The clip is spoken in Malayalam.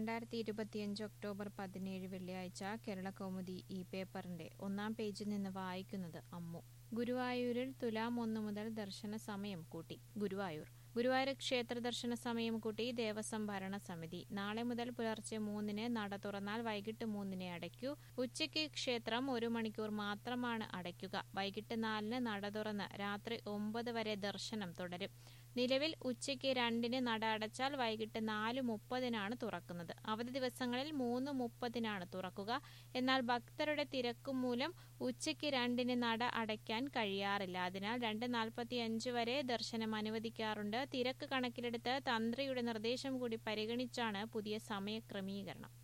രണ്ടായിരത്തി ഇരുപത്തിയഞ്ച് ഒക്ടോബർ പതിനേഴ് വെള്ളിയാഴ്ച കേരള കൗമുദി ഈ പേപ്പറിന്റെ ഒന്നാം പേജിൽ നിന്ന് വായിക്കുന്നത് അമ്മു ഗുരുവായൂരിൽ തുലാം ഒന്ന് മുതൽ ദർശന സമയം കൂട്ടി ഗുരുവായൂർ ഗുരുവായൂർ ക്ഷേത്ര ദർശന സമയം കൂട്ടി ദേവസ്വം ഭരണസമിതി നാളെ മുതൽ പുലർച്ചെ മൂന്നിന് നട തുറന്നാൽ വൈകിട്ട് മൂന്നിനെ അടയ്ക്കൂ ഉച്ചയ്ക്ക് ക്ഷേത്രം ഒരു മണിക്കൂർ മാത്രമാണ് അടയ്ക്കുക വൈകിട്ട് നാലിന് നട തുറന്ന് രാത്രി ഒമ്പത് വരെ ദർശനം തുടരും നിലവിൽ ഉച്ചയ്ക്ക് രണ്ടിന് നട അടച്ചാൽ വൈകിട്ട് നാല് മുപ്പതിനാണ് തുറക്കുന്നത് അവധി ദിവസങ്ങളിൽ മൂന്ന് മുപ്പതിനാണ് തുറക്കുക എന്നാൽ ഭക്തരുടെ തിരക്കു മൂലം ഉച്ചയ്ക്ക് രണ്ടിന് നട അടയ്ക്കാൻ കഴിയാറില്ല അതിനാൽ രണ്ട് നാൽപ്പത്തി അഞ്ച് വരെ ദർശനം അനുവദിക്കാറുണ്ട് തിരക്ക് കണക്കിലെടുത്ത് തന്ത്രിയുടെ നിർദ്ദേശം കൂടി പരിഗണിച്ചാണ് പുതിയ സമയക്രമീകരണം